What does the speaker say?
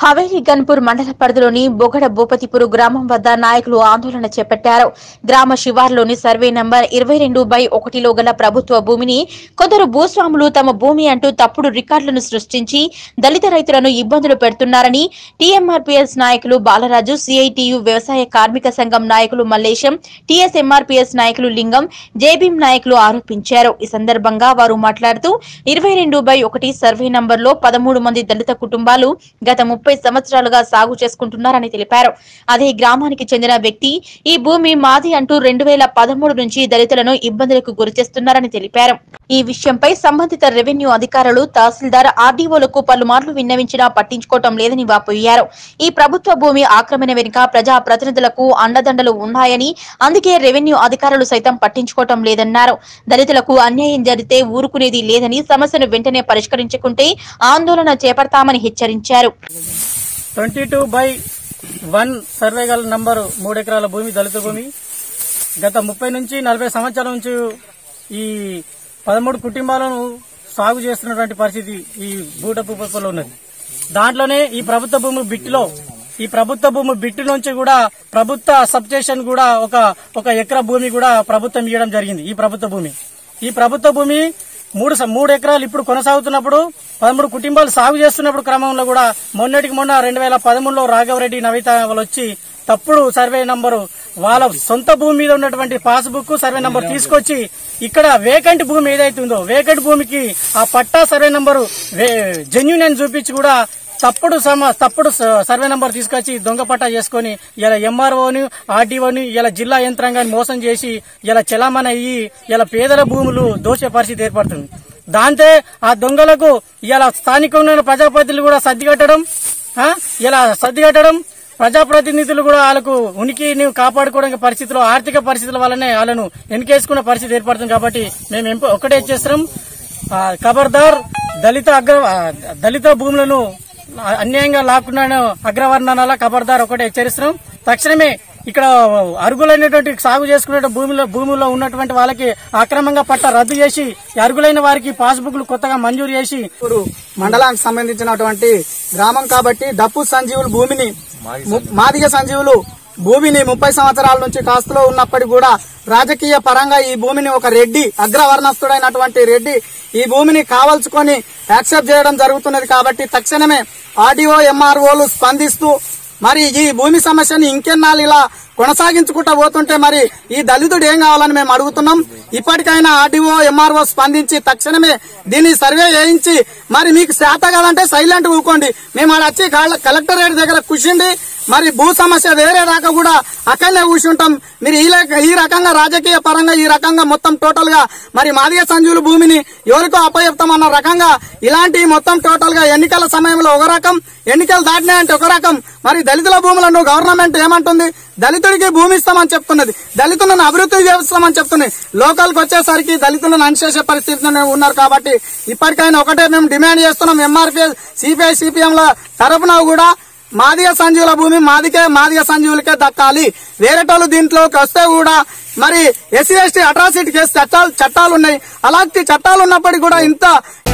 హవేలీ గన్పూర్ మండల పరిధిలోని బొగడ భూపతిపురు గ్రామం వద్ద నాయకులు ఆందోళన చేపట్టారు గ్రామ శివార్లోని సర్వే నంబర్ ఇరవై రెండు బై ఒకటిలో గల ప్రభుత్వ భూమిని కొందరు భూస్వాములు తమ భూమి అంటూ తప్పుడు రికార్డులను సృష్టించి దళిత రైతులను ఇబ్బందులు పెడుతున్నారని టీఎంఆర్పీఎస్ నాయకులు బాలరాజు సిఐటియు వ్యవసాయ కార్మిక సంఘం నాయకులు మల్లేశం టీఎస్ఎంఆర్పీఎస్ నాయకులు లింగం జేబీం నాయకులు ఆరోపించారు ఈ సందర్భంగా వారు మాట్లాడుతూ ఇరవై రెండు బై ఒకటి సర్వే నంబర్లో పదమూడు మంది దళిత కుటుంబాలు గత ముప్పై సంవత్సరాలుగా సాగు చేసుకుంటున్నారని తెలిపారు అదే గ్రామానికి చెందిన వ్యక్తి ఈ భూమి మాది అంటూ రెండు వేల పదమూడు నుంచి దళితులను ఇబ్బందులకు గురిచేస్తున్నారని తెలిపారు ఈ విషయంపై సంబంధిత రెవెన్యూ అధికారులు తహసీల్దార్ ఆర్డీఓలకు పలుమార్లు విన్నవించినా పట్టించుకోవటం లేదని వాపోయారు ఈ ప్రభుత్వ భూమి ఆక్రమణ వెనుక ప్రజా ప్రతినిధులకు అండదండలు ఉన్నాయని అందుకే రెవెన్యూ అధికారులు సైతం పట్టించుకోవటం లేదన్నారు దళితులకు అన్యాయం జరిగితే ఊరుకునేది లేదని సమస్యను వెంటనే పరిష్కరించుకుంటే ఆందోళన చేపడతామని హెచ్చరించారు twenty two by one survey గల నంబరు మూడు ఎకరాల భూమి దళిత భూమి గత ముప్పై నుంచి నలభై సంవత్సరాల నుంచి ఈ పదమూడు కుటుంబాలను సాగు చేస్తున్నటువంటి పరిస్థితి ఈ బూట భూపతిలో ఉన్నది దాంట్లోనే ఈ ప్రభుత్వ భూమి బిట్టులో ఈ ప్రభుత్వ భూమి బిట్టు నుంచి కూడా ప్రభుత్వ సబ్స్టేషన్ కూడా ఒక ఒక ఎకరా భూమి కూడా ప్రభుత్వం ఇవ్వడం జరిగింది ఈ ప్రభుత్వ భూమి ఈ ప్రభుత్వ భూమి మూడు స- మూడు ఎకరాలు ఇప్పుడు కొనసాగుతున్నప్పుడు పదమూడు కుటుంబాలు సాగు చేస్తున్నప్పుడు క్రమంలో కూడా మొన్నటికి మొన్న రెండు వేల పదమూడులో రాఘవరెడ్డి నవిత వాళ్ళు వచ్చి తప్పుడు సర్వే నంబరు వాళ్ళ సొంత భూమి మీద ఉన్నటువంటి పాస్బుక్ సర్వే నంబర్ తీసుకొచ్చి ఇక్కడ వేకెంట్ భూమి ఏదైతే ఉందో వేకెంట్ భూమికి ఆ పట్టా సర్వే నంబరు జెన్యున్ అని చూపించి కూడా తప్పుడు సమ తప్పుడు స- సర్వే నంబర్ తీసుకొచ్చి దొంగ పట్టా చేసుకుని ఇలా ఎంఆర్ఓని ఆర్డీఓని ఇలా జిల్లా యంత్రాంగాన్ని మోసం చేసి ఇలా చలామణి అయ్యి ఇలా పేదల భూములు దోచే పరిస్థితి ఏర్పడుతుంది దాంతే ఆ దొంగలకు ఇలా స్థానికంగా ఉన్న ప్రజాప్రతినిధులు కూడా సర్ది కట్టడం ఆ, ఇలా సర్ది కట్టడం ప్రజాప్రతినిధులు కూడా వాళ్ళకు ఉనికిని కాపాడుకోవడానికి పరిస్థితిలో ఆర్థిక పరిస్థితుల వల్లనే వాళ్ళను ఎన్నికేసుకునే పరిస్థితి ఏర్పడుతుంది కాబట్టి మేము ఎంప- ఒకటే చేస్తున్నాం ఆ, ఖబర్దార్ దళిత అగ్ర ఆ, దళిత భూములను అన్యాయంగా లాక్కున్నాను అగ్రవర్ణాల ఖబర్దార్ ఒకటే హెచ్చరిస్తున్నాం తక్షణమే ఇక్కడ అరుగులైనటువంటి సాగు చేసుకునే భూమిలో భూముల్లో ఉన్నటువంటి వాళ్ళకి అక్రమంగా పట్ట రద్దు చేసి ఈ అరుగులైన వారికి పాస్బుక్లు కొత్తగా మంజూరు చేసి ఇప్పుడు మండలానికి సంబంధించినటువంటి గ్రామం కాబట్టి డప్పు సంజీవులు భూమిని ము- మాదిగ సంజీవులు భూమిని ముప్పై సంవత్సరాల నుంచి కాస్తులో ఉన్నప్పటికీ కూడా రాజకీయ పరంగా ఈ భూమిని ఒక రెడ్డి అగ్రవర్ణస్తుడైనటువంటి రెడ్డి ఈ భూమిని కావల్చుకొని యాక్సెప్ట్ చేయడం జరుగుతున్నది కాబట్టి తక్షణమే ఆర్డీఓ ఎంఆర్ఓలు స్పందిస్తూ మరి ఈ భూమి సమస్యని ఇంకెన్నాళ్ళు ఇలా కొనసాగించుకుంటా పోతుంటే మరి ఈ దళితుడు ఏం కావాలని మేము అడుగుతున్నాం ఇప్పటికైనా ఆర్డీఓ ఎంఆర్ఓ స్పందించి తక్షణమే దీన్ని సర్వే చేయించి మరి మీకు శాత కాదంటే సైలెంట్ ఊకోండి మేము ఆడ వచ్చి కాళ్ళ- కలెక్టరేట్ దగ్గర కూర్చుండి మరి భూ సమస్య వేరే దాకా కూడా అక్కడనే కూర్చుంటాం మీరు ఈ లెక్క- ఈ రకంగా రాజకీయ పరంగా ఈ రకంగా మొత్తం టోటల్ గా మరి మాదిగ సంజీవుల భూమిని ఎవరికో అప్పచెప్తామన్న రకంగా ఇలాంటి మొత్తం టోటల్ గా ఎన్నికల సమయంలో ఒక రకం ఎన్నికలు దాటినాయంటే ఒక రకం మరి దళితుల భూములను గవర్నమెంట్ ఏమంటుంది దళితుడికి భూమి ఇస్తామని చెప్తున్నది దళితులను అభివృద్ధి చేస్తామని చెప్తుంది లోకల్కి వచ్చేసరికి దళితులను అణిచేసే పరిస్థితిలో ఉన్నారు కాబట్టి ఇప్పటికైనా ఒకటే మేము డిమాండ్ చేస్తున్నాం ఎంఆర్పీ సిపిఐ సిపిఎం ల తరపున కూడా మాదిగ సంజీవుల భూమి మాదికే మాదిగ సంజీవులకే దక్కాలి వేరేటోళ్ళు దీంట్లోకి వస్తే కూడా మరి ఎస్సీ ఎస్టీ అట్రాసిటీ కేసు చట్టాలు చట్టాలు ఉన్నాయి అలాంటి చట్టాలు ఉన్నప్పటికీ కూడా ఇంత